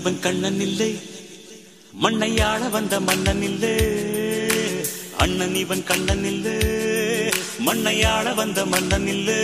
இவன் கண்ணன் இல்லை மண்ணையாள வந்த மன்னன் இல்லை அண்ணன் இவன் கண்ணன் இல்லை மண்ணையாள வந்த மன்னன் இல்லை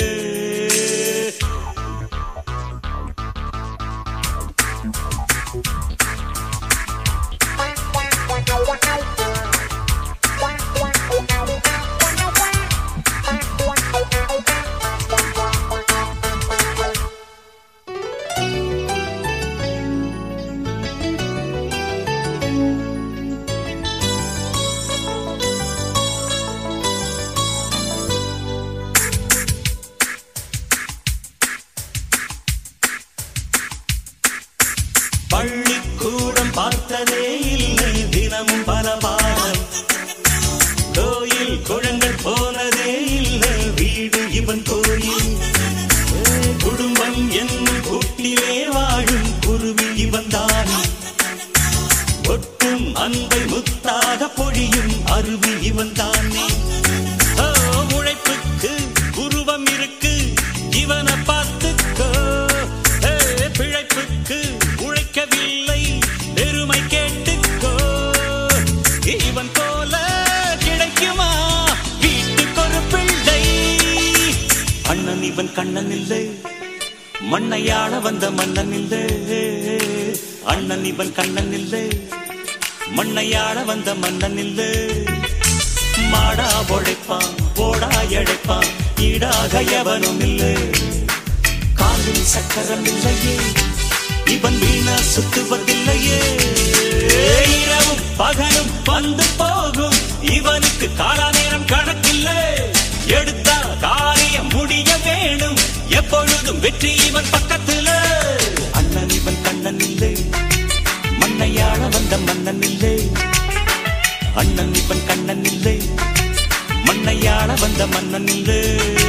பள்ளிக்கூடம் பார்த்ததே இல்லை தினமும் பல பாடம் கோயில் குழங்கள் போனதே இல்லை வீடு இவன் கோயில் ஏ, குடும்பம் என்னும் கூட்டிலே வாழும் குருவி இவன் தானே ஒட்டும் அன்பை முத்தாக பொழியும் அருவி இவன் தானே ஓ, உழைப்புக்கு உருவம் இருக்கு இவனை பார்த்துக்கோ ஏ, பிழைப்புக்கு உழைக்கவில்லை பெருமை கேட்டுக்கோ இவன் போல கிடைக்குமா வீட்டுக்கு ஒரு பிள்ளை அண்ணன் இவன் கண்ணன் இல்லை மண்ணையாள வந்த மன்னன் இல்லை அண்ணன் இவன் கண்ணன் இல்லை மண்ணையாள வந்த மன்னன் இல்லை மாடா உழைப்பான் போடா எழைப்பான் ஈடாக எவனும் இல்லை காலில் சக்கரம் இல்லையே இவன் வீணா சுத்துவதில்லையே இரவும் பகலும் வந்து போகும் இவனுக்கு காலா நேரம் கணக்கில்லை எடுத்த காரியம் முடிய வேணும் எப்பொழுதும் வெற்றி இவன் பக்கத்துல அண்ணன் இவன் கண்ணன் இல்லை மண்ணையாள வந்த மன்னன் இல்லை அண்ணன் இவன் கண்ணன் இல்லை மண்ணையாள வந்த மன்னன் இல்லை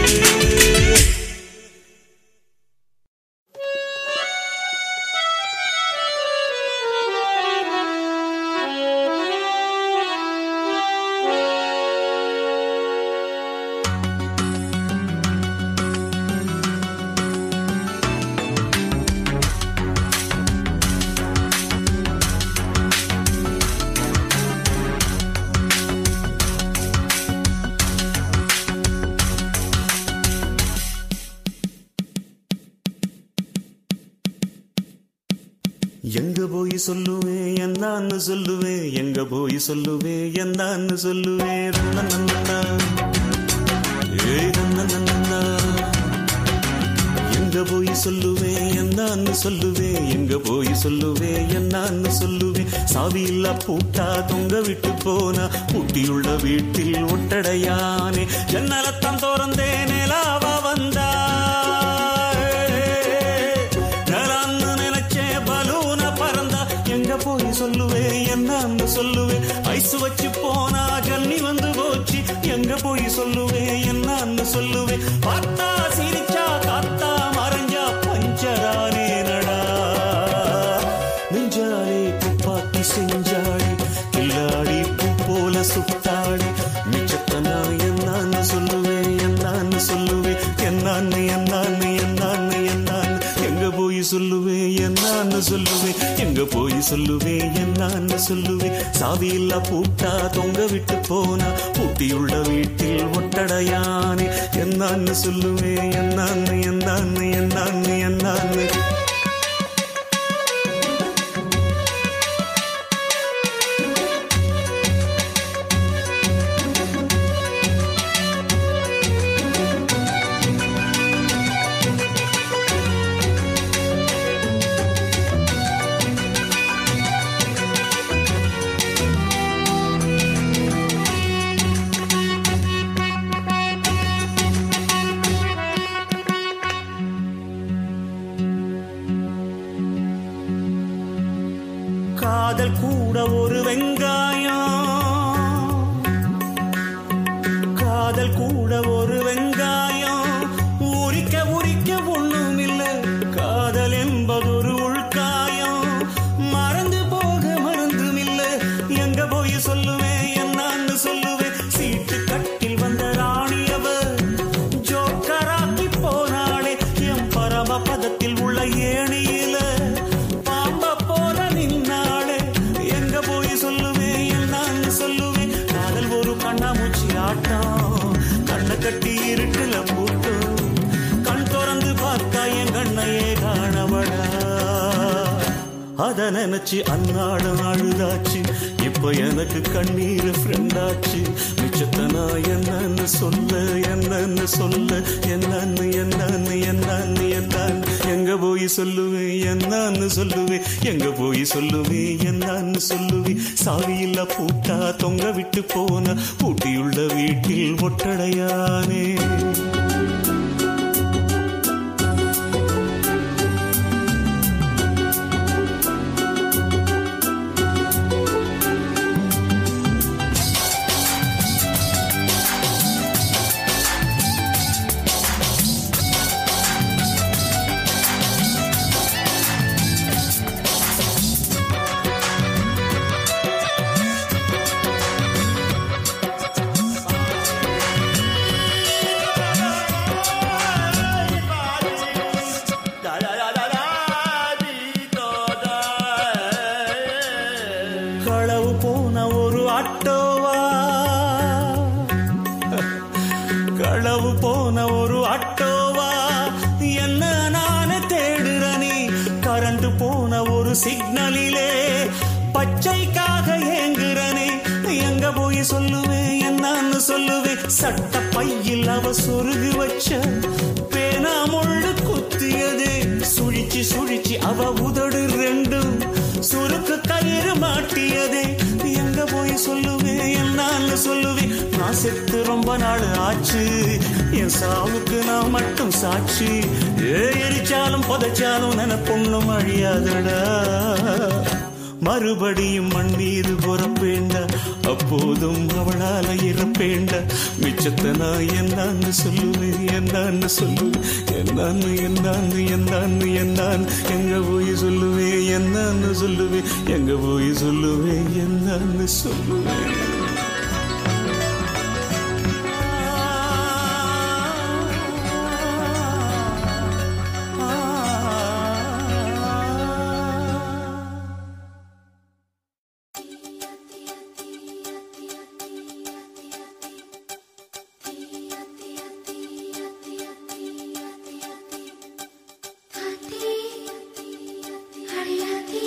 எங்க போய் சொல்லுவேன் என்னான்னு சொல்லுவேன் எங்க போய் சொல்லுவேன் என்னான்னு சொல்லுவேன் ரன்னநன்னன்னா. ஏய் ரன்னநன்னன்னா. எங்க போய் சொல்லுவேன் என்னான்னு சொல்லுவேன் எங்க போய் சொல்லுவேன் என்னான்னு சொல்லுவேன் சாவி இல்ல பூட்டா தொங்க விட்டு போனா பூட்டியுள்ள வீட்டில் ஒட்டடையானே ஜன்னலத்தான் திறந்தே நிலாவா வந்தா நலான்னு நினைச்சேன் பலூன பறந்தா எங்க போய் சொல்லுவேன் என்னன்னு சொல்லுவேன் ஐஸ் வச்சு போனா ஜன்னி வந்து போச்சு எங்க போய் சொல்லுவேன் என்னன்னு சொல்லுவேன் பார்த்தா சிரிச்சா காத்தா மறைஞ்சா பஞ்சரானே நடா நெஞ்சாலே துப்பாக்கி செஞ்சாடி கில்லாடி பூ போல சுத்தாடி மிச்சத்தை நான் என்னான்னு சொல்லுவேன் என்னான்னு சொல்லுவேன் என்னான்னு என்னான்னு என்னான்னு என்னான்னு எங்க போய் சொல்லுவேன் என்னான்னு சொல்லுவேன் எங்க போய் சொல்லுவேன் என்னான்னு சொல்லுவேன் சாவி இல்ல பூட்டா தொங்க விட்டு போனா பூட்டியுள்ள வீட்டில் ஒட்டடையானே என்னான்னு சொல்லுவேன் என்னான்னு என்னான்னு என்னான்னு என்னான்னு காதல் கூட ஒரு வெங்காயம் காதல் கூட ஒரு வெங்காயம் உரிக்க உரிக்க ஒண்ணும் இல்ல காதல் என்பதொரு உள்காயம் மறந்து போக மறந்தும் இல்ல எங்க போய் சொல்லுவேன் என்னான்னு சொல்லுவேன் சீட்டு கட்டில் வந்த ராணியவ ஜோக்கராக்கி போனாளே என் பரம பதத்தில் உள்ள ஏணியில பாம்ப போல அத நினைச்சு அன்னாடம் அழுதாச்சு இப்ப எனக்கு கண்ணீர் ஃப்ரெண்டாச்சு மிச்சத்தை நான் என்னன்னு சொல்ல என்னன்னு சொல்ல என்னன்னு என்னன்னு என்னன்னு என்னன்னு எங்க போய் சொல்லுவேன் என்னன்னு சொல்லுவேன் எங்க போய் சொல்லுவேன் என்னன்னு சொல்லுவேன் சாவியில்லா பூட்டா தொங்க விட்டு போன பூட்டியுள்ள வீட்டில் ஒட்டடையானே களவு போன ஒரு ஆட்டோவா களவு போன ஒரு ஆட்டோவா என்ன நானே தேடுறனி கரண்ட் போன ஒரு சிக்னலிலே பச்சைக்காக ஏங்குறனே எங்க போய் சொல்லுவேன் என்னன்னு சொல்லுவேன் சட்ட பையில் அவ சொருகு வச்ச பேனா முள்ளு குத்தியது சுழிச்சு சுழிச்சு அவ உதடு ரெண்டும் சுருக்கு கயிறு மாட்டியதே எங்க போய் சொல்லுவேன் என்னன்னு சொல்லுவேன் நான் செத்து ரொம்ப நாள் ஆச்சு என் சாவுக்கு நான் மட்டும் சாட்சி ஏ எரிச்சாலும் புதைச்சாலும் நினைப்பொண்ணும் அழியாதடா மறுபடியும் மண் மீது பொறப்பேண்ட அப்போதும் அவளால இறப்பேண்ட மிச்சத்தை நான் என்னன்னு சொல்லுவேன் என்னன்னு சொல்லுவேன் என்னன்னு என்னன்னு என்னன்னு என்னன்னு எங்க போய் சொல்லுவேன் என்னன்னு சொல்லுவேன் எங்க போய் சொல்லுவேன் என்னன்னு சொல்லுவேன் हाथी हरी हाथी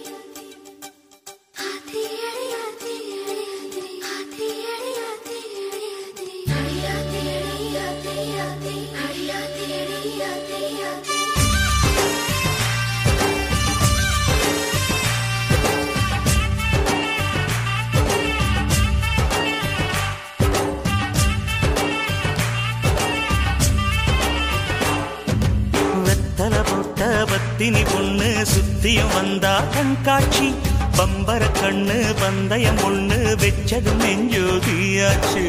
हाथी हरी हाथी हरी हाथी हाथी हरी हाथी हरी हाथी हरी हाथी हरी हाथी हरी हाथी हरी हाथी வெத்தல போட்ட பத்தினி பொண்ணு சுத்தியும் வந்தா கண்காட்சி பம்பர கண்ணு பந்தயம் ஒண்ணு வெச்சது நெஞ்சோதியாச்சு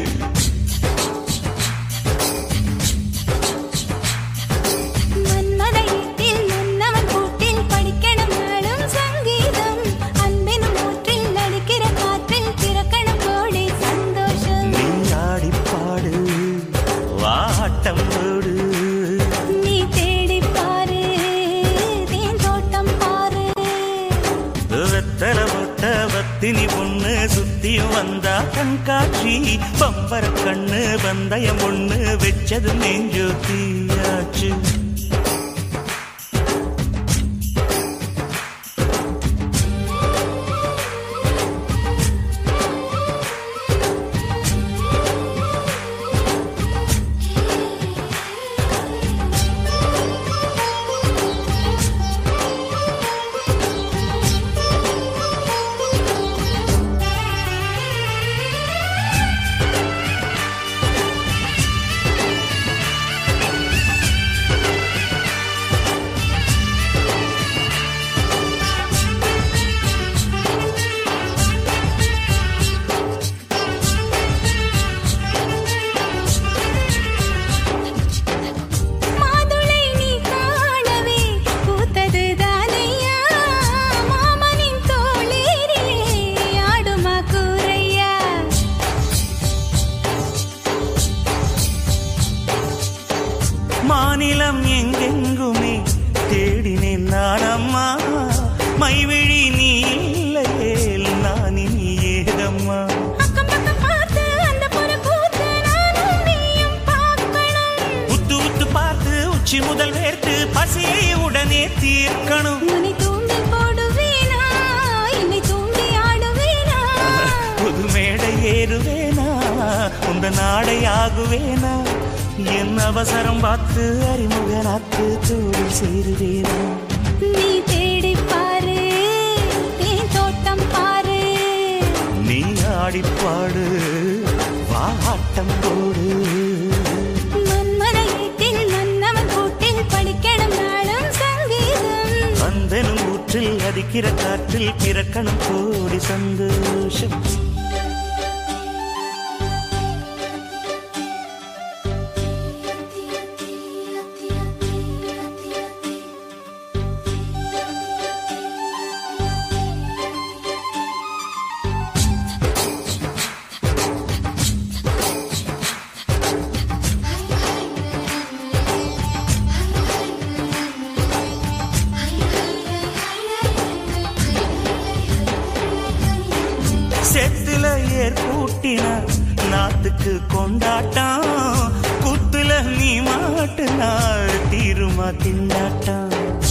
மன்மத ஈட்டில் மன்னவன் கூட்டில் படிக்கணும் நாளும் சங்கீதம் அன்பினும் ஊற்றில் நடிக்கிற காற்றில் பிறக்கணும் கோடி சந்தோஷம் நீ ஆடி பாடு வாட்டம் போடு நீ தேடி பாரு தேன் தோட்டம் பாரு வெத்தல போட்ட பத்தினி பொண்ணு சுத்தியும் வந்தா கண்காட்சி பம்பர கண்ணு பந்தயம் ஒண்ணு வெச்சது நெஞ்சோதியாச்சு மாதுளை நீ காணவே பூத்தது தானையா மாமனின் தோளேறி ஆடுமா கூரையா மாநிலம் எங்கெங்குமே தேடினேன் நானம்மா மைவிழி நீ இல்லையேல் நான் இனி ஏதம்மா அக்கம் பக்கம் பார்த்து அந்த புற கூத்து நானும் நீயும் பார்க்கணும் உத்து உத்து பார்த்து உச்சி முதல் வேர்த்து பசியை உடனே தீர்க்கணும் முனி தூண்டில் போடுவேன் சேருவேனா உந்த நாடை ஆகுவேனா என் அவசரம் பார்த்து அறிமுகனாக்கு தோடு சேருவேனா நீ தேடி பாரு தேன் தோட்டம் பாரு நீ ஆடிப்பாடு வாட்டம் போடு மன்மத வீட்டில் மன்னவன் கூட்டில் படிக்கணும் நாளும் சங்கீதம் வந்தனும் ஊற்றில் அடிக்கிற காற்றில் பிறக்கணும் கோடி சந்தோஷம் செத்துல ஏர் கூட்டினா நாத்துக்கு கொண்டாட்டம் குத்துல நீ மாட்டுனா தீருமா திண்டாட்டம்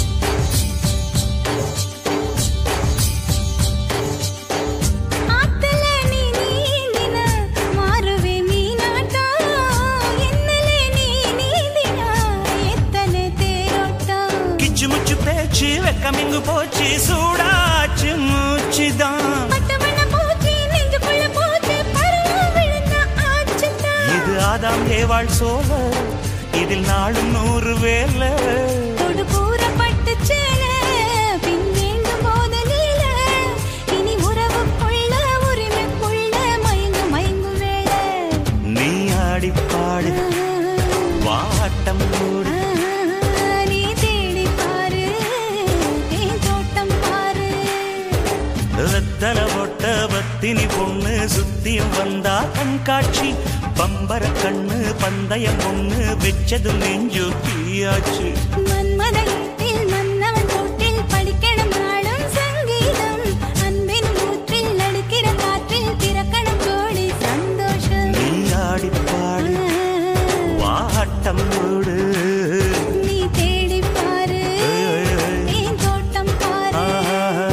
ஆத்துல நீ நீந்தின மாறுவே மீனாட்டம் என்னலே நீ நீந்தினா எத்தனை தேரோட்டம் கிச்சு முச்சு பேச்சு வெக்கமிங்கு போச்சு சூடாச்சு மூச்சுதான் பட்டமண்ண பூச்சி நெஞ்சுக்குள்ள பூச்சி பருவம் விழுந்த ஆச்சுதான் இது ஆதாம் ஏவாள் சோழ இதில் நாளும் நூறு வேலை தொடு கூறப்பட்டு சேல பின் வேண்டும் போது நீல இனி உறவுக்குள்ள உரிமைக்குள்ள மயங்கு மயங்கு வேளை நீ ஆடிப்பாடு வாட்டம் போடு நீ தேடி பாரு தேன் தோட்டம் பாரு வெத்தல ஒட்ட பத்தினி பொண்ணு சுத்தியும் வந்தா கண்காட்சி பம்பர கண்ணு பந்தயம் பொண்ணு வெச்சது நெஞ்சு தீயாச்சு மன்மத வீட்டில் மன்னவன் தோட்டில் படிக்கணும் நாளும் சங்கீதம் அன்பின் ஊற்றில் நடுக்கிற காற்றில் பிறக்கணும் கோடி சந்தோஷம் நீ ஆடிப்பாடு வாட்டம் போடு நீ தேடி பாரு தேன் தோட்டம் பாரு ஆஹா.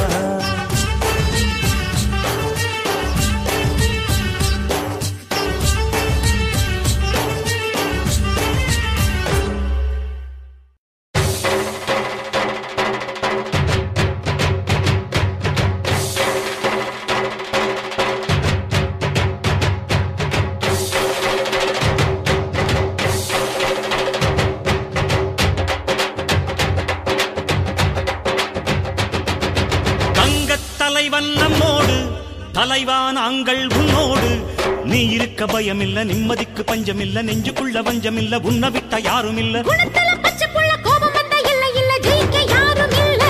தங்கத் தலைவன் நம்மோடு தலைவான் ஆங்கள் உன்னோடு நீ இருக்க பயமில்ல நிம்மதிக்கு பஞ்சமில்ல நெஞ்சுக்குள்ள வஞ்சமில்ல உன்னை விட்ட யாரும் இல்ல குணத்தல பச்சை புள்ள கோபம் வந்தா இல்ல இல்ல ஜெயிக்க யாரும் இல்ல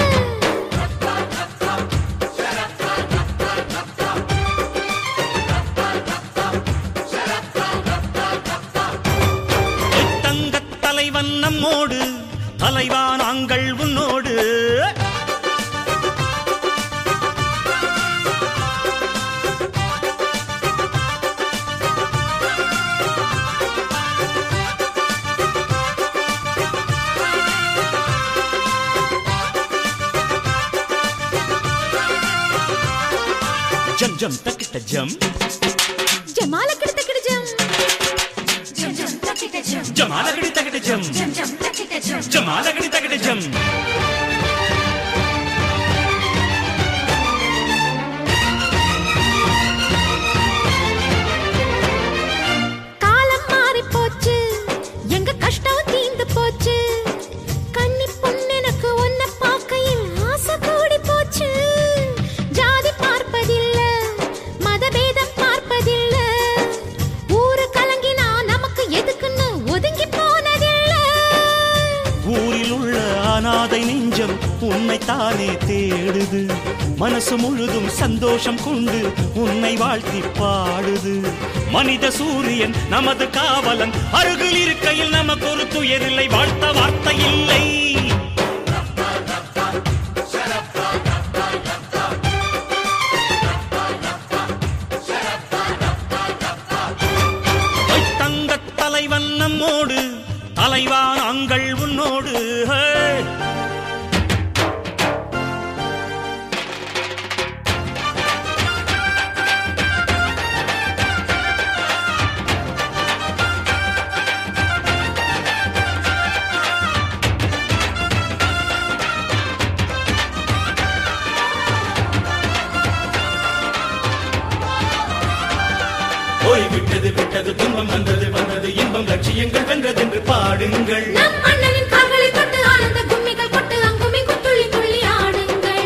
தங்கத் தலைவன் நம்மோடு தலைவான் ஆங்கள் உன்னோடு ஜம் ஜம் தக்கிட்ட ஜம் ஜமால கிட்ட கிட்ட ஜம் ஜமாலகடி தக்கிட்ட ஜம் ஜமாலகடி தக்கிட்ட ஜம் காலம் மாறி போச்சு எங்க கஷ்டம் தீந்து போச்சு கன்னி பொண்ணெனக்கு உன்னை பார்க்கையில் ஆசை கூடி போச்சு ஜாதி பார்ப்பதில்ல மதபேதம் பார்ப்பதில்ல ஊரு கலங்கினா நமக்கு எதுக்குன்னு ஒதுங்கி போனதில்ல ஊரில் உள்ள அனாதை நெஞ்சம் உன்னை தானே தேடுது மனசு முழுதும் சந்தோஷம் கொண்டு உன்னை வாழ்த்தி பாடுது மனித சூரியன் நமது காவலன் அருகில் இருக்கையில் நமக்கு ஒரு துயரில்லை வாழ்த்த வார்த்தை இல்லை தங்கத் தலைவன் நம்மோடு தலைவான் அங்கள் உன்னோடு ஹே. விட்டது துன்பம் வந்தது வந்தது இன்பம் லட்சியங்கள் வென்றதென்று பாடுங்கள் நம் அண்ணனின் கால்களை தொட்டு ஆனந்த கும்மிகள் கொட்டு அங்குமி குத்துள்ளி துள்ளி ஆடுங்கள்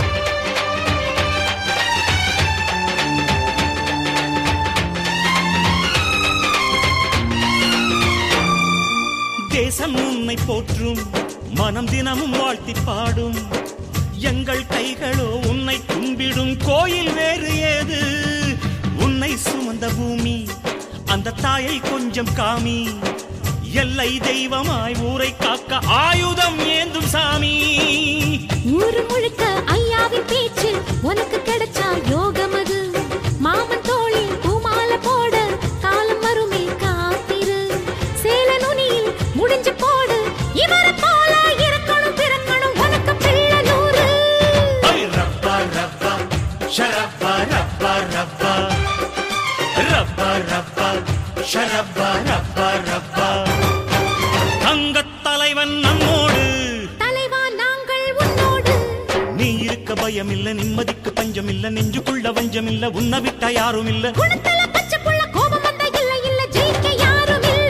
தேசம் உன்னை போற்றும் மனம் தினமும் வாழ்த்தி பாடும் எங்கள் கைகளோ உன்னை கும்பிடும் கோயில் வேறு ஏது உன்னை சுமந்த பூமி அந்த தாயை கொஞ்சம் காமி எல்லை தெய்வமாய் ஊரை காக்க ஆயுதம் ஏந்தும் சாமி ஊரு முழுக்க ஐயாவின் பேச்சு உனக்கு கிடைச்சா யோகம் அது மாமன் தோளில் பூமால போட காலம் வருமே காத்திரு சேல நுனியில் முடிஞ்சு போடு இவரை போல இருக்கணும் பிறக்கணும் உனக்கு பிள்ளை நூறு ஐ ரப்பா ரப்பா ஷரப்பா ரப்பா ரப்பா ரப்பா ரப்பா ஷரப்பா ரப்பா ரப்பா தங்கத் தலைவன் நம்மோடு தலைவா நாங்கள் உன்னோடு நீ இருக்க பயமில்ல நிம்மதிக்கு பஞ்சமில்ல நெஞ்சுக்குள்ள வஞ்சமில்ல உன்னை விட்ட யாரும் இல்ல குணத்துல பச்சை புள்ள கோபம் வந்தா இல்ல இல்ல ஜெயிக்க யாரும் இல்ல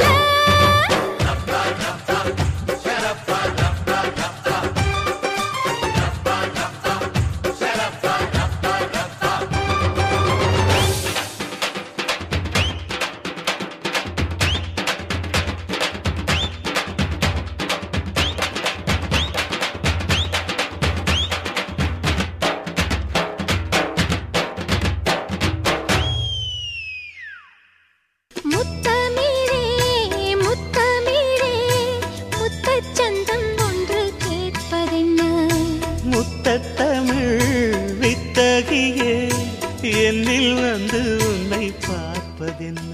முத்தமிழே முத்தமிழே முத்தச்சந்தம் ஒன்று கேட்பதென்ன முத்தத்தமிழ் வித்தகியே என்னில் வந்து உன்னை பார்ப்பதென்ன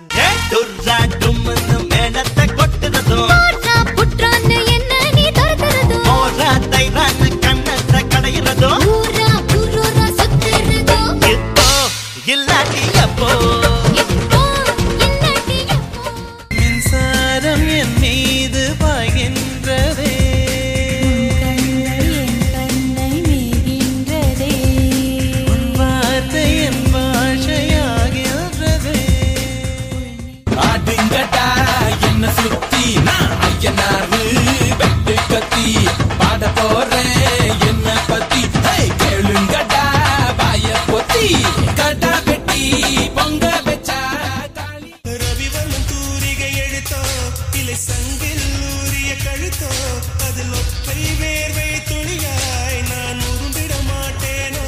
மேளத்தை கொட்டுறதும் போற்றா புற்றான்னு என்ன நீ தருகிறதோ ஓரா தைரான்னு கண்ணத்தை கடையிறதும் ஊரா ஊரூரா சுத்துறதோ இப்போ இல்லாட்டி எப்போ எப்போ என்னடி எப்போ மின்சாரம் என் மீது பாய்கின்றதே வார்த்தை என் பாஷையாகின்றதே ஆடுங்கடா என்ன சுத்தி நான் ஐயனாரு வெட்டு கத்தி பாட போறேன் என்ன பத்தி ஹே, கேளுங்கடா வாய பொத்தி கடா வெட்டி பொங்க வச்சா தாலி ரவிவர்மன் தூரிகை எழுத்தோ இலை சங்கில் ஊறிய கழுத்தோ அதில் ஒற்றை வேர்வை துளியாய் நான் உரும்பிட மாட்டேனோ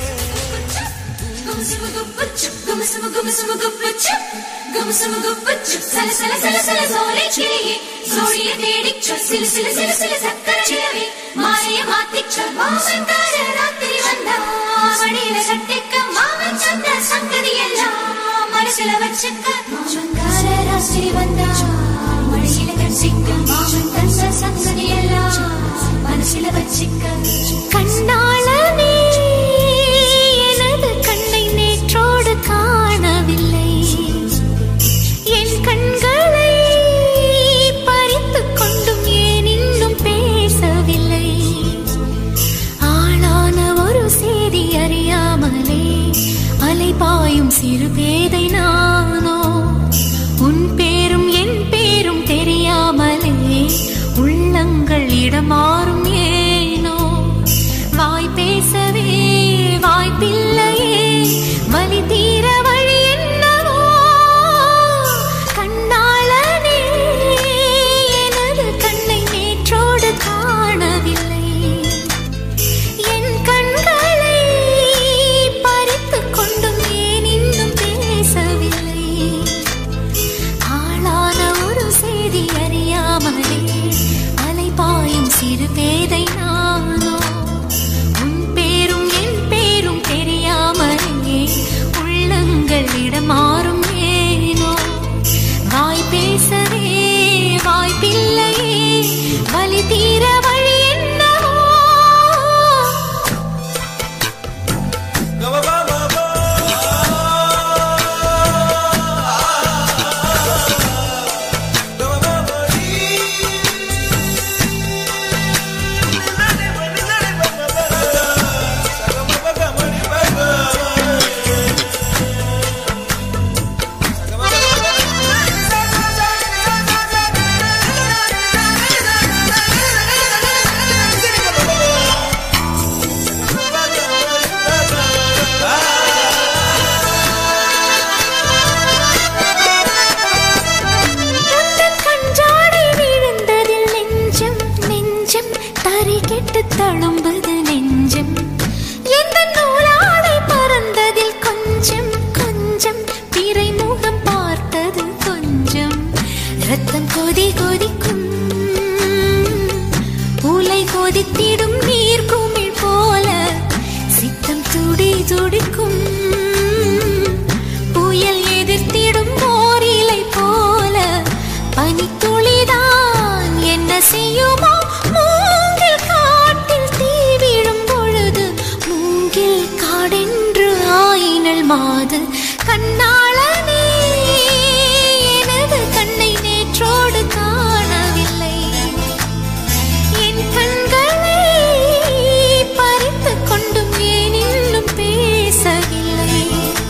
மனசுல வச்சுக்க ராசிரி வந்தா மடியில கட்சிக்க மாமன் தந்த சங்கதி எல்லாம் மனசுல வச்சுக்க கண்ணாளனே எனது கண்ணை நேற்றோடு காணவில்லை என் கண்களை பறித்துக் கொண்டும் ஏன் இன்னும் பேசவில்லை ஆளான ஒரு செய்தி அறியாமலே அலைபாயும் சிறு பேதை நானோ உன் பேரும் என் பேரும் தெரியாமலே உள்ளங்கள் இடமாறும் ஏனோ வாய் பேச விட்டு தழும்புது நெஞ்சம் எந்த நூலாடை பறந்ததில் கொஞ்சம் கொஞ்சம் பிறை முகம் பார்த்தது கொஞ்சம் ரத்தம் கொதி கொதிக்கும் உலை கொதித்திடும் நீர் குமிழ் போல சித்தம் துடி துடிக்கும் புயல் எதிர்த்திடும் ஓரிலை போல பனித்துளிதான் என்ன செய்யுமோ மூங்கில் காட்டில் தீ விழும் பொழுது மூங்கில் காடென்று ஆயினல் மாது கண்ணாளனே எனது கண்ணை நேற்றோடு காணவில்லை என் கண்களை பறித்துக் கொண்டும் ஏன் இன்னும் பேசவில்லை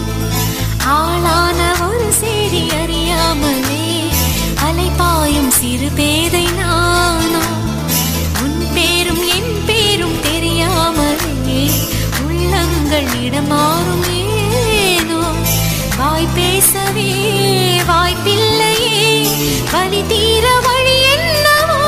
ஆளான ஒரு செய்தி அறியாமலே அலைபாயும் சிறு பேதை நானோ உன் பேரும் என் பேரும் தெரியாமலே உள்ளங்கள் இடமாறும் ஏனோ வாய் பேசவே வாய்ப்பில்லையே வலி தீர வழி என்னவோ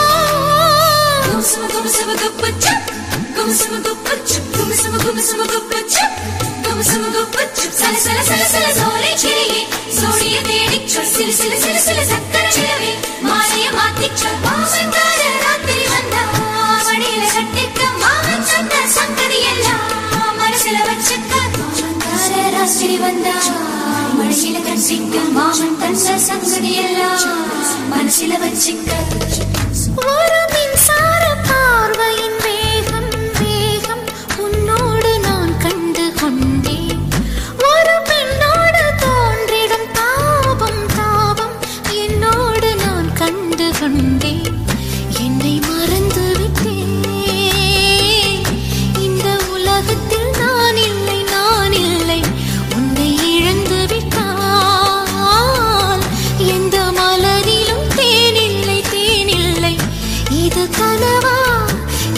மனசில வச்சுக்க ஒரு மின்சார பார்வையின் வேகம் வேகம் உன்னோடு நான் கண்டு கொண்டேன் ஒரு பெண்ணோடு தோன்றிடும் தாபம் தாபம் என்னோடு நான் கண்டு கொண்டேன் என்னை மறந்து விட்டேன் இந்த உலகத்தில் நான் இல்லை நான் இல்லை உன்னை இழந்து விட்டால் எந்த மலரிலும் தேனில்லை தேனில்லை இது கனவா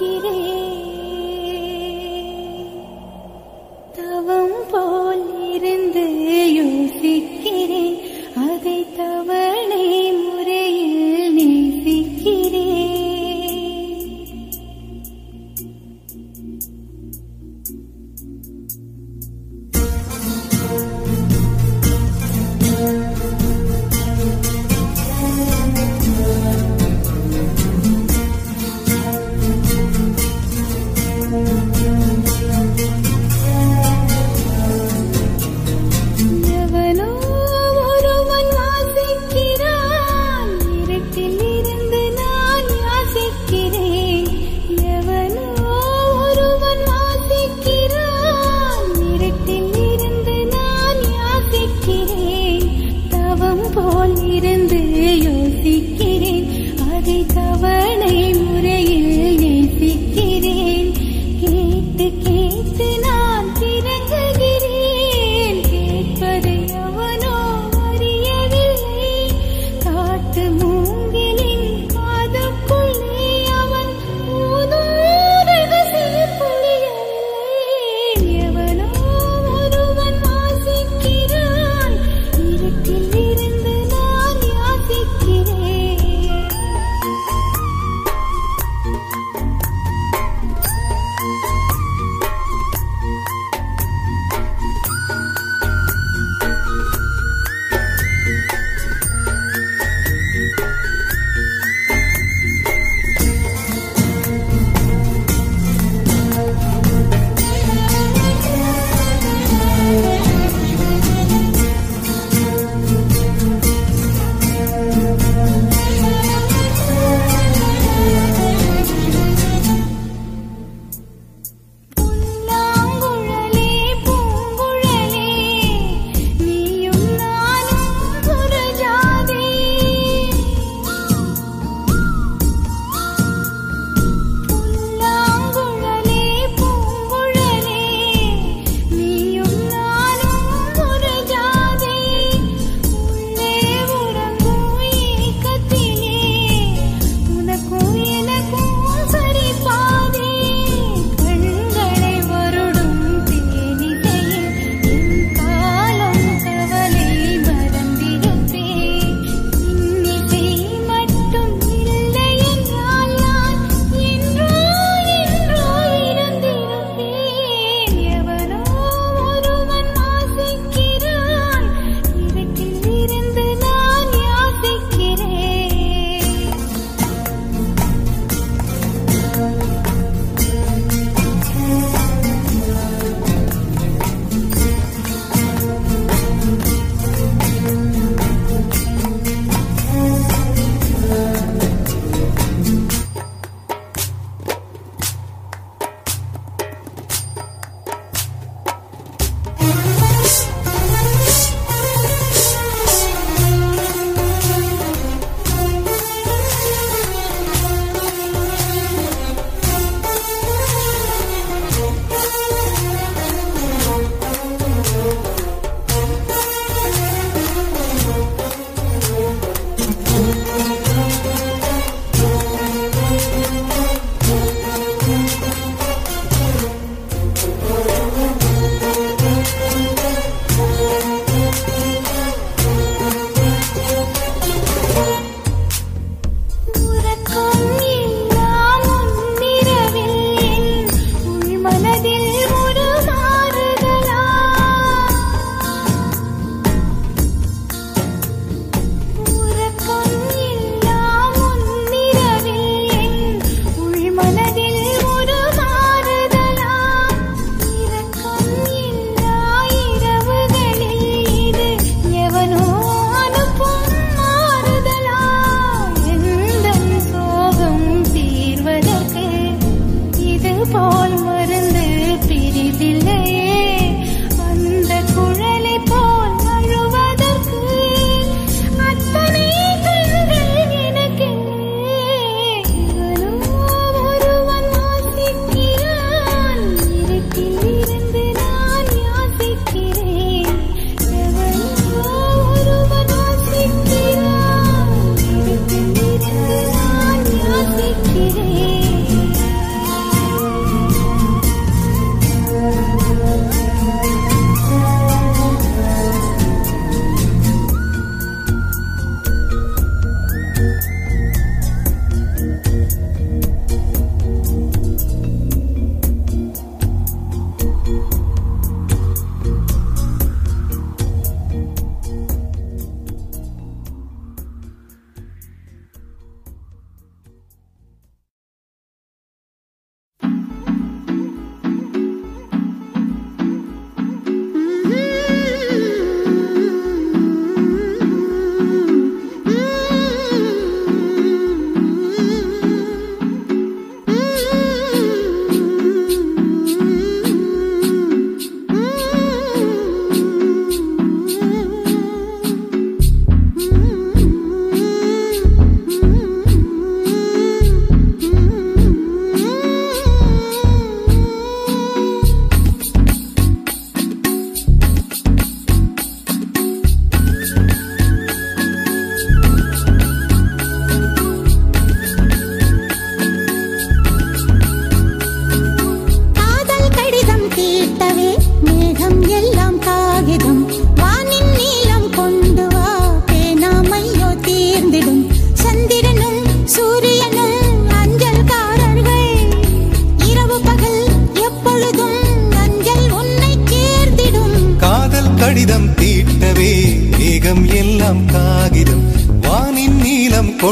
தவம் போல் இருந்து யோசிக்கிறேன் அதை தவணை முறையில் நேசிக்கிறேன்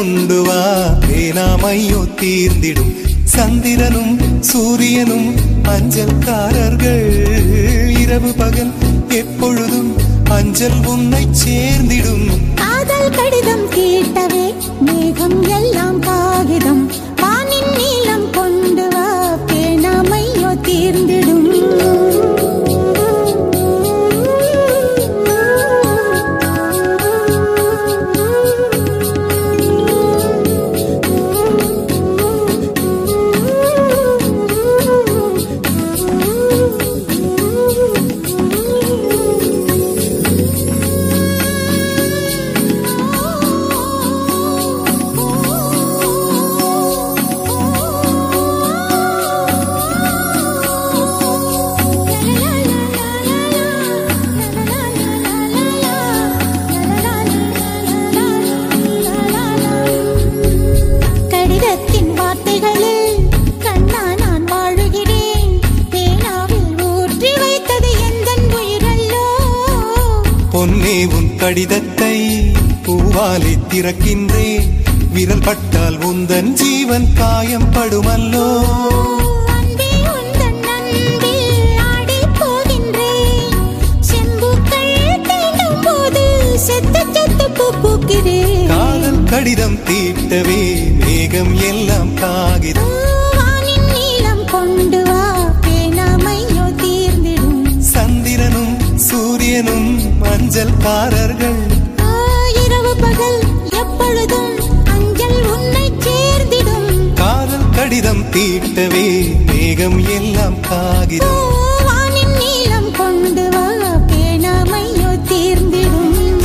கொண்டு வா பேனாமையோ தீர்ந்திடும் சந்திரனும் சூரியனும் அஞ்சல்காரர்கள் இரவு பகல் எப்பொழுதும் அஞ்சல் உன்னை சேர்ந்திடும் காதல் கடிதம் கேட்டவே மேகம் எல்லாம் காகிதம் வானின் நீளம் கொண்டு வா பேணாமையோ தீர்ந்திடும் கடிதத்தின் வார்த்தைகளில் கண்ணா நான் வாழுகிறேன் பேனாவில் ஊற்றி வைத்தது எந்தன் உயிரல்லோ பொன்னே உன் கடிதத்தை பூவாலை திறக்கின்றேன் விரல் பட்டால் உந்தன் ஜீவன் காயம் படுமல்லோ அன்பே உந்தன் அன்பில் ஆடிப் போகின்றேன். செம்புக்கள் தீண்டும் போது செத்து செத்து பூ பூக்கிறேன். காதல் கடிதம் தீட்டவே மேகம் எல்லாம் காகிதம் வானின் நீளம் கொண்டு வா பேணாமையோ தீர்ந்திடும் சந்திரனும் சூரியனும் மஞ்சள்காரர்கள் ஆ, இரவு பகல் எப்பொழுதும் அஞ்சல் உன்னை சேர்ந்திடும் காதல் கடிதம் தீட்டவே மேகம் எல்லாம் ஓ, காகிதம் வானின் நீளம் கொண்டு வா பேணாமையோ தீர்ந்திடும்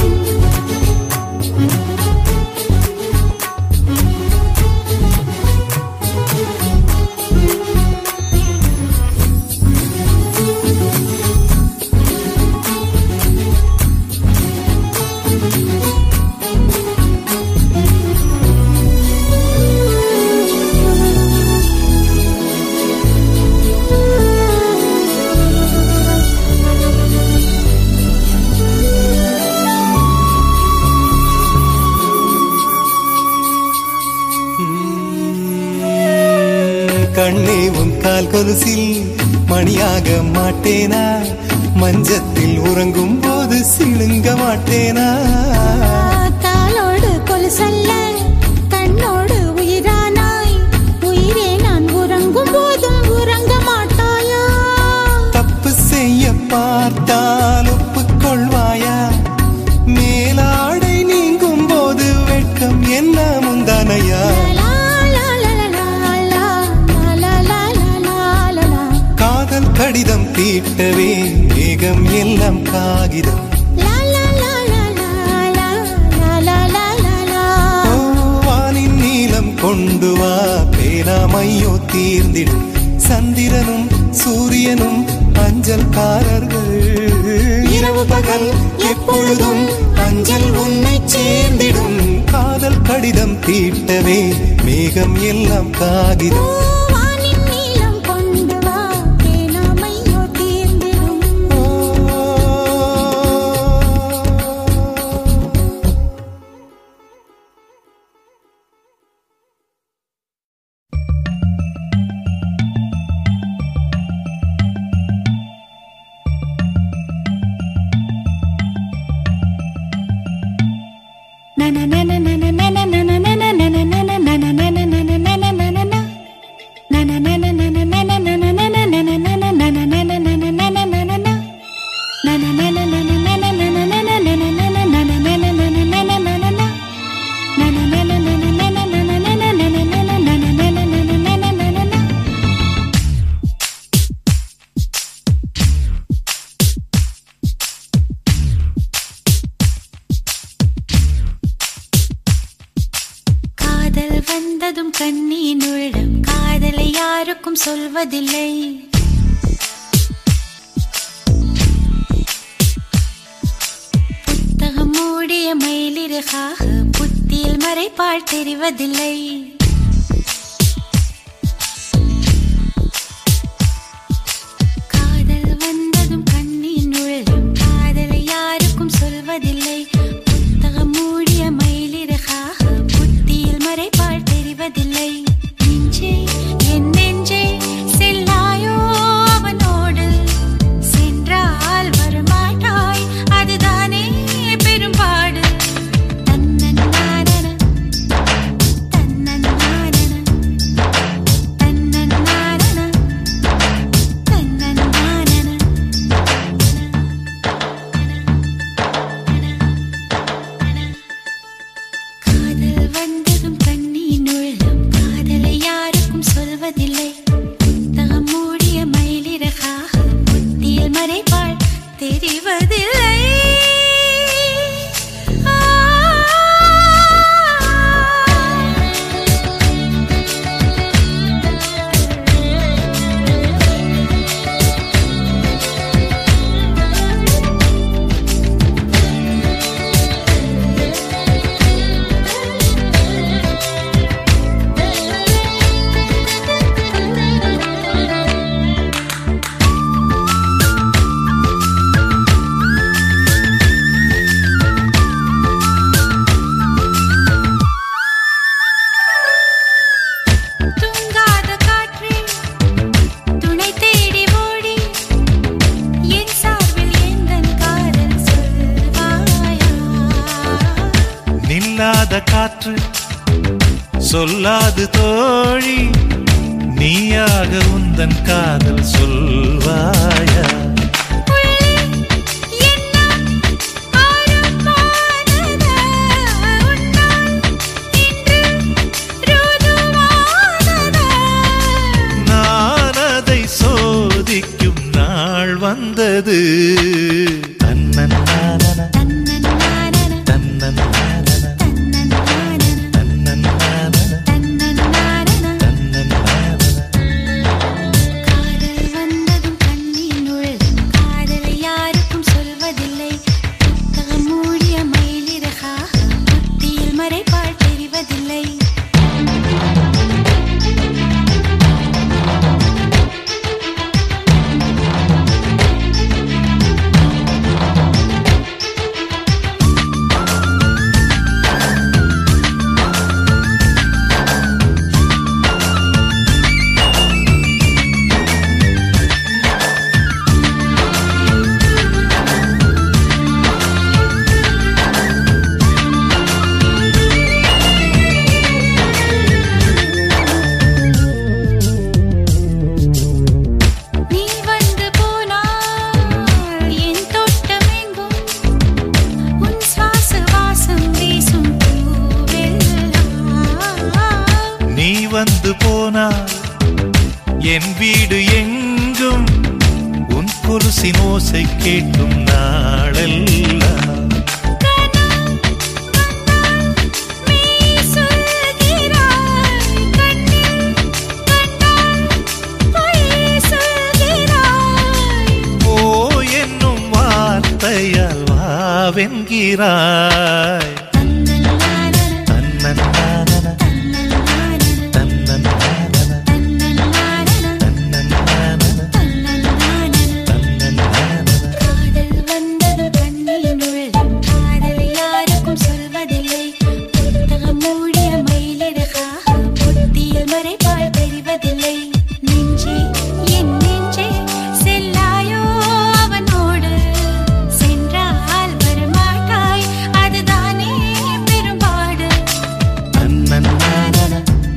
கண்ணே உன் கால் கொலுசில் மணியாக மாட்டேனா மஞ்சத்தில் உறங்கும் போது சிழுங்க மாட்டேனா காலோடு கொலுசல்ல கண்ணோடு உயிரானாய் உயிரே நான் உறங்கும் போதும் உறங்க மாட்டாயா தப்பு செய்ய பார்த்தால் ஒப்புக்கொள்வாயா மேலாடை நீங்கும் போது வெட்கம் என்ன முந்தானையா லா, லா, லா, லா, லா, லா, லா, லா, லா, லா, லா. காதல் கடிதம் தீட்டவே மேகம் எல்லாம் காகிதம் லா, லா, லா, லா, லா, லா, லா, லா, லா, லா. ஓ, வானின் நீளம் கொண்டு வா பேராமையோ தீர்ந்திடும் சந்திரனும் சூரியனும் அஞ்சல்காரர்கள் இரவு பகல் எப்பொழுதும் அஞ்சல் உன்னை சேர்ந்திடும் காதல் கடிதம் தீட்டவே மேகம் எல்லாம் ஓ, காகிதம் வானின் நீளம் கொண்டு வா பேணாமையோ தீர்ந்திடும் காதல் வந்ததும் கண்ணீன் உள்ளம் காதலை யாருக்கும் சொல்வதில்லை புத்தகம் மூடிய மயிலிறகாக புத்தியில் மறைப்பால் தெரிவதில்லை காதல் வந்ததும் கண்ணின் உள்ளம் காதலை யாருக்கும் சொல்வதில்லை புத்தகம் மூடிய மயிலிறகாக புத்தியில் காற்று சொல்லாது தோழி நீயாக உந்தன் காதல் சொல்வாயா நான் அதை சோதிக்கும் நாள் வந்தது தன்னன்னானன, தன்னன்னானன, தன்னன்னானன, தன்னன்னானன. காதல் வந்ததும் கண்ணில் நுழையும் காதலை யாருக்கும் சொல்வதில்லை புத்தகம் மூடிய மயிலிறகாக புத்தியில் மறைப்பால் தெரிவதில்லை நீ வந்து போனால் என் தோட்டமெங்கும் உன் சுவாச வாசம் வீசும் பூவெல்லாம் நீ வந்து போனால் என் வீடு எங்கும் உன் கொலுசின் ஓசை கேட்கும் நாளெல்லாம் மெய் சொல்கிறாய் கண்ணில் கண்டால் பொய் சொல்கிறாய் ஓ என்னும் வார்த்தையால் வாவென்கிறாய் தன்னன்னானன, தன்னன்னானன, தன்னன்னானன, தன்னன்னானன. காதல் வந்தது கண்ணில் நுழையும் காதலை யாருக்கும் சொல்வதில்லை புத்தகம் மூடிய மயிலிறகாக புத்தியில் மறைப்பால் தெரிவதில்லை நெஞ்சே என் நெஞ்சே செல்லாயோ அவனோடு சென்றால் வரமாட்டாய் அதுதானே பெரும்பாடு தன்னன்னானன,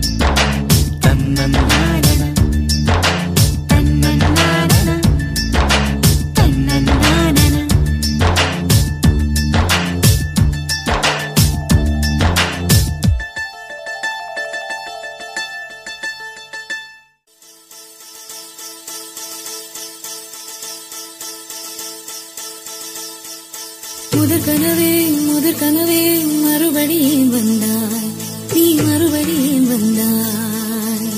தன்னன்னானன, தன்னன்னானன தன்னன்னானன முதற் கனவே முதற் கனவே மறுபடியும் வந்தாய் நீ மறுபடியும் வந்தாய்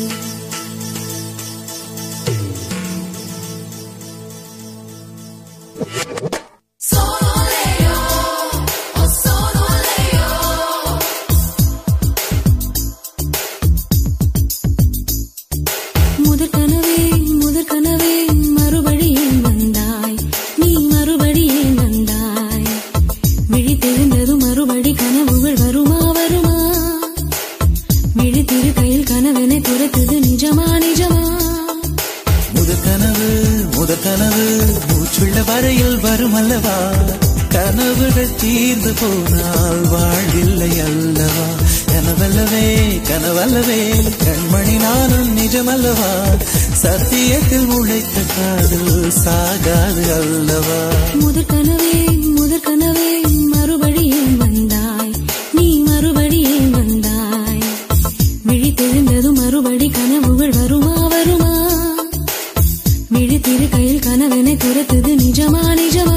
முதற் கனவே முதற் கனவே மறுபடியும் வந்தாய் நீ மறுபடியும் வந்தாய் விழித்தெழுந்ததும் மறுபடி கனவுகள் வருமா வருமா விழித்திரு கையில் கனவென துரத்துது நிஜமா நிஜமா முதற் கனவு முதற் கனவு மூச்சுள்ள வரையில் வரும் அல்லவா கனவுகள் தீர்ந்து போனால் வாழ்வில்லை அல்லவா கனவல்லவே கனவல்லவே கண்மணி நானும் நிஜமல்லவா சத்தியத்தில் உழைத்த காதல் சாகாது அல்லவா முதற் கனவே முதற் கனவே மறுபடியும் வந்தாய் நீ மறுபடியும் வந்தாய் விழித்தெழுந்ததும் மறுபடி கனவுகள் வருமா வருமா விழித்திரு கையில் கனவென துரத்துது நிஜமா நிஜமா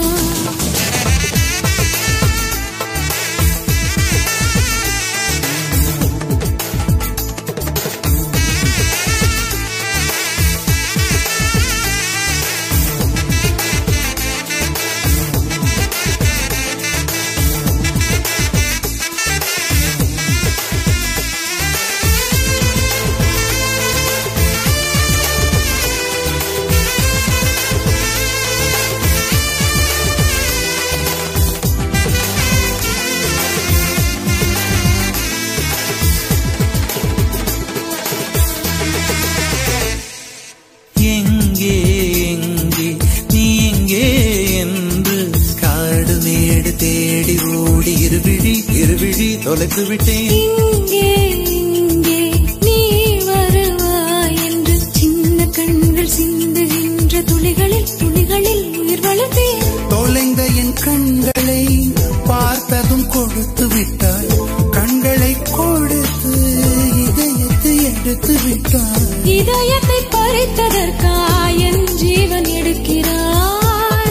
தொலைத்து விட்டேன் இங்கே இங்கே நீ வருவாய் என்று சின்ன கண்கள் சிந்துகின்ற துளிகளில் துளிகளில் உயிர் வளர்த்தேன் தொலைந்த என் கண்களை பார்த்ததும் கொடுத்து விட்டாய் கண்களை கொடுத்து இதயத்தை எடுத்து விட்டாய் இதயத்தை பறித்ததற்காய் என் ஜீவன் எடுக்கிறாய்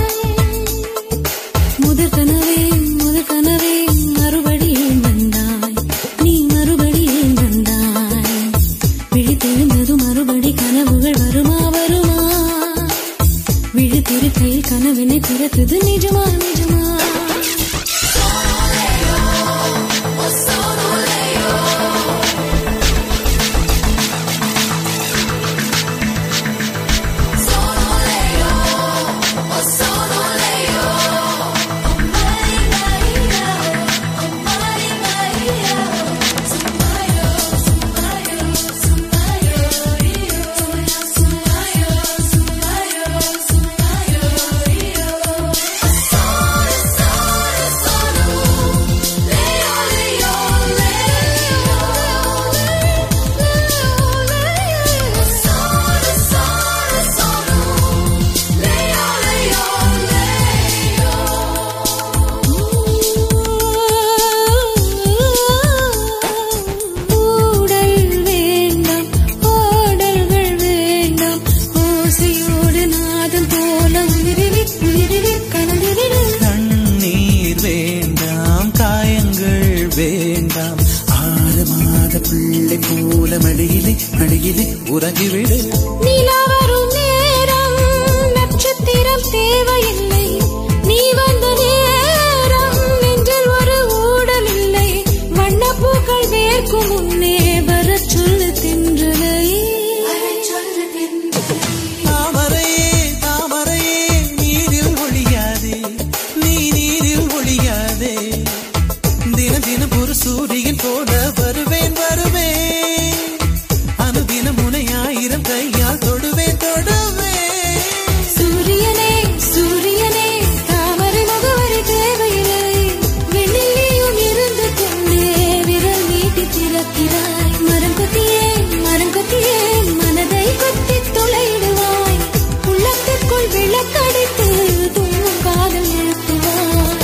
முதற் கனவே முதற் கனவே மறுபடியும் வந்தாய் நீ மறுபடியும் வந்தாய் விழித்தெழுந்ததும் மறுபடி கனவுகள் வருமா வருமா விழித்திருக்கையில் கனவினை பிறத்தது நிஜமா நிஜமா ஊடல் வேண்டாம் ஓடல்கள் வேண்டாம் ஓசையோடு நாதம் போல உயிரில் உயிரில் கலந்திரு கண்ணீர் வேண்டாம் காயங்கள் வேண்டாம் ஆறு மாத பிள்ளை போல மடியிலே மடியிலே உறங்கிவிடு நிலா வரும் நேரம் நட்சத்திரம் தேவையில்லை நீ வந்த நேரம் நெஞ்சில் ஒரு ஊடல் இல்லை வண்ணப்பூக்கள் வேர்க்கும் முன்னே வரச் சொல்லு தின்றலை தாமரையே தாமரையே நீரில் ஒழியாதே நீ நீரில் ஒழியாதே தினம் தினம் ஒரு சூரியன் போல வருவேன் வருவேன் அனுதினம் உனை ஆயிரம் கையால் தொடுவேன் தொடுவேன் சூரியனே சூரியனே தாமரை முகவரி தேவையில்லை வெண்ணிலையும் இருந்து கொண்டே விரல் நீட்டி திறக்கிறாய் மரம் கொத்தியே மரம் கொத்தியே மனதை கொத்தி துளையிடுவாய் உள்ளத்திற்குள் விளக்கடித்து தூங்கும் காதல் எழுப்புவாய்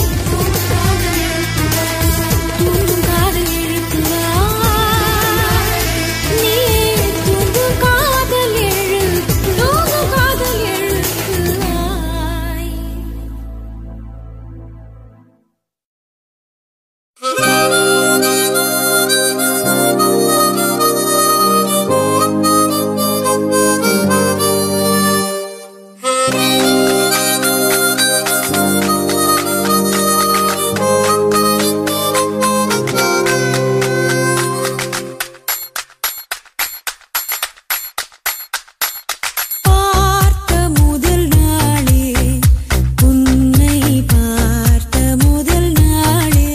தூங்கும் காதல் எழுப்புவாய் நீ தூங்கும் காதல் எழுப்பு தூங்கும் காதல் எழுப்புவாய் பார்த்த முதல் நாளே உன்னை பார்த்த முதல் நாளே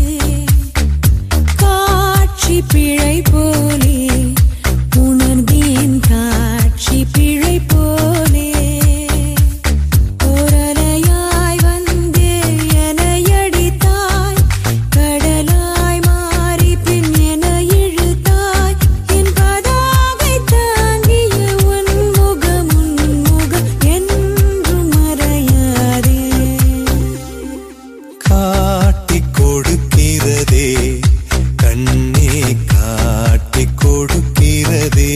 காட்சி பிழை போலே உணர்ந்தேன் காட்சி பிழை போலே ஓரலையாய் வந்தே எனையடித்தாய் கடலாய் மாறி பின் என இழுத்தாய் என் பதாகை தாங்கிய உன் முகம் உன் முகம் என்றும் மறையாதே காட்டிக் கொடுக்கிறதே கண்ணே காட்டிக் கொடுக்கிறதே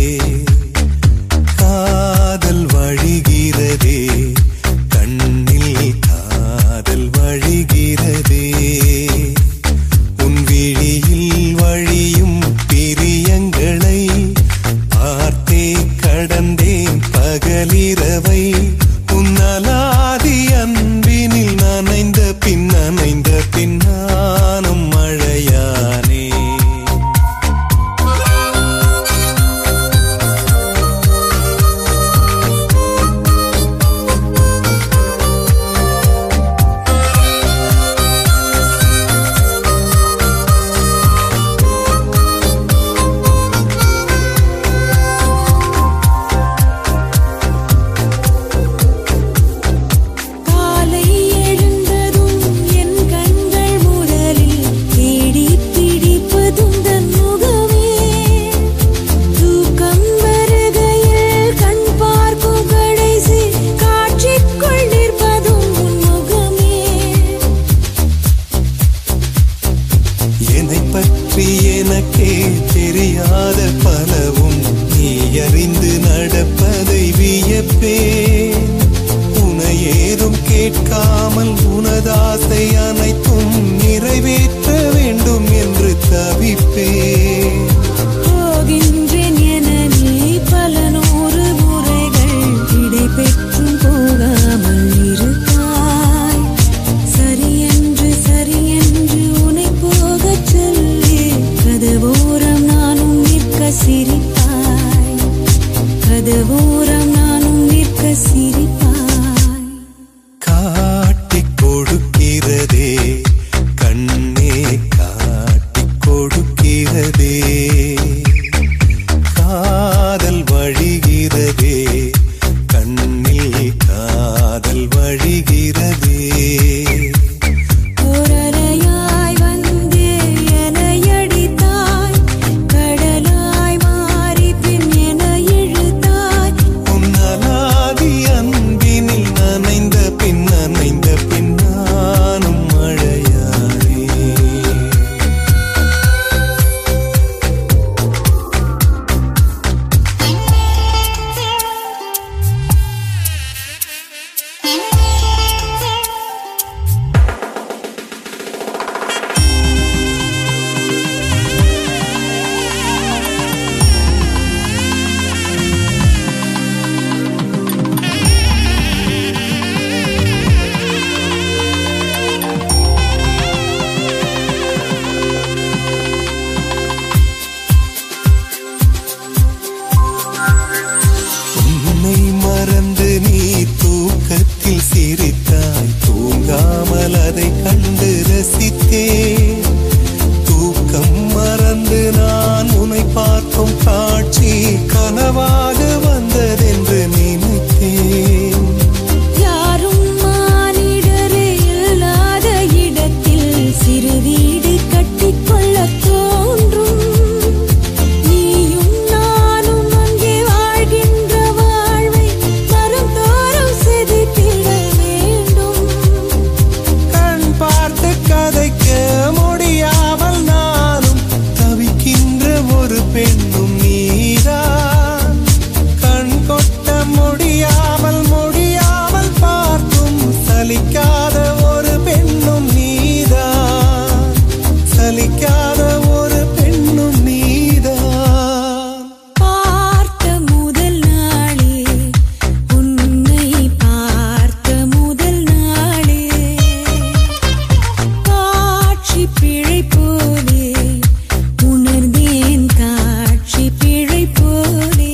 காதல் வழிகிறதே கண்ணில் காதல் வழிகிறதே உன் விழியில் வழியும் பிரியங்களை பார்த்தே கடந்தேன் பகலிரவை உன்னலாதி அன்பினில் நனைந்த பின் நனைந்த பின்னானும் மழையானே சிரிப்பாய் காட்டிக் கொடுக்கிறதே கண்ணே காட்டிக் கொடுக்கிறதே காதல் வழிகிறதே கண்ணில் காதல் வழிகிறதே ஓரலையாய் வந்து என்னை அடித்தாய் கடலாய் மாறி பின் என இழுத்தாய் உன்னலாதி அன்பினில் நனைந்த பின் நனைந்த பின் நானும் மழையாரே உன்னை மறந்து நீ தூக்கத்தில் சிரித்தாய் தூங்காமல் அதை கண்டு ரசித்தேன் தூக்கம் மறந்து நான் உன்னை பார்க்கும் காட்சி கனவாக வந்ததென்று நினைத்தேன் யாரும் மானிடரே இல்லாத இடத்தில் சிறு வீடு கட்டிக்கொள்ள தோன்றும் நீயும் நானும் அங்கே வாழ்கின்ற வாழ்வை மரம் தோறும் செதுக்கிட வேண்டும் கண் பார்த்து கதைக்க முடியாமல் நானும் தவிக்கின்ற ஒரு பெண்ணும் நீதான் கண் கொட்ட முடியாமல் முடியாமல் பார்க்கும் சலிக்காத ஒரு பெண்ணும் நீதான் சலிக்காத ஒரு பெண்ணும் நீதான் பார்த்த முதல் நாளே உன்னை பார்த்த முதல் நாளே காட்சி பிழை போலே உணர்ந்தேன் காட்சி பிழை போலே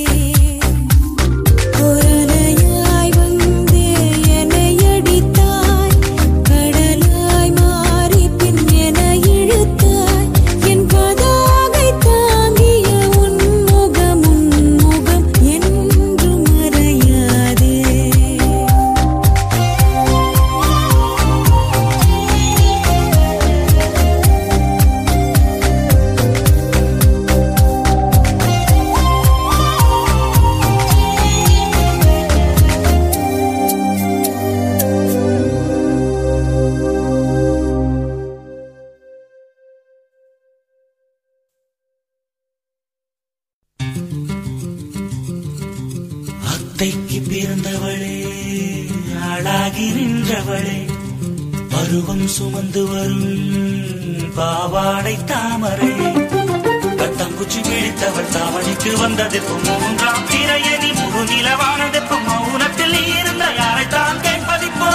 கொரலையாய் வந்தே என்னை அடித்தாய் கடலாய் மாறி பின் என இழுத்தாய் என் பதாகை தாங்கிய உன் முகம் உன் முகம் என்றும் மறையாதே அத்தைக்கு பிறந்தவளே ஆளாகி நின்றவளே பருவம் சுமந்து வரும் பாவாடை தாமரை கத்தங்குச்சி கிழித்தவள் தாவணிக்கு வந்ததெப்பும் மூன்றாம் திரையணி முழு நிலவானதெப்பும் மௌனத்தில் நீ இருந்த யாரைத்தான் கேட்பதிப்போ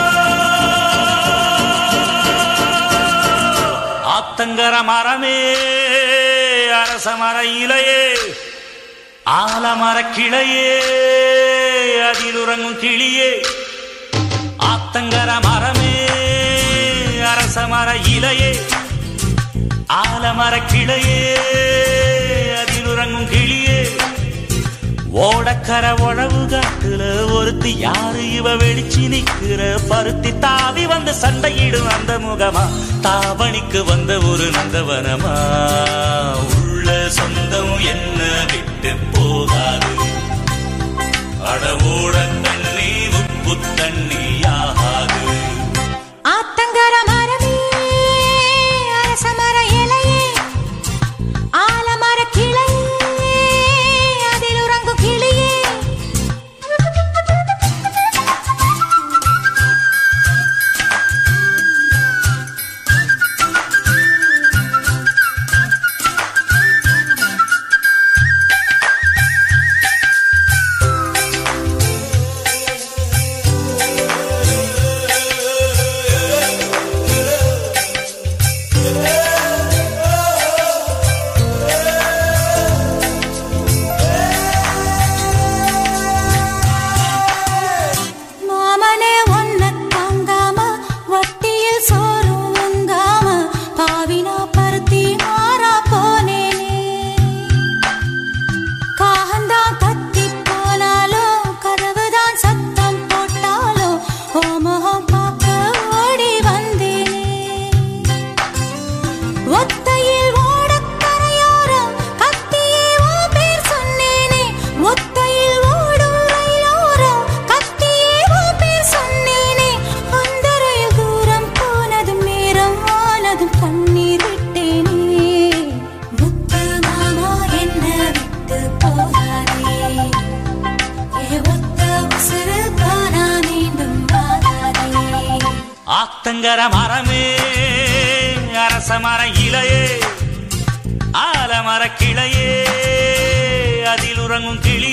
ஆத்தங்கர மரமே அரச மர இலையே ஆலமர கிளையே அதில் உறங்கும் கிளியே ஆத்தங்கர மரமே அரச மர இலையே ஆலமர கிளையே அதில் உறங்கும் கிளியே ஓடக்கர உழவு காட்டுல ஒருத்தி யாரு இவ வெளிச்சி நிக்கிற பருத்தி தாவி வந்து சண்டையிடும் அந்த முகமா தாவணிக்கு வந்த ஒரு நந்தவனமா உள்ள சொந்தம் என்ன விட்டு போகாது அடவோட தண்ணி உப்பு தண்ணி ஆகாது ஆத்தங்கர மரமே அரச மர இலையே ஆலமர கிளையே அதில் உறங்கும் கிளியே உன்னைய ஒத்த உசுறு தானா மீண்டும் வாராதே ஆத்தங்கர மரமே அரச மர இலையே ஆலமர கிளையே அதில் உறங்கும் கிளி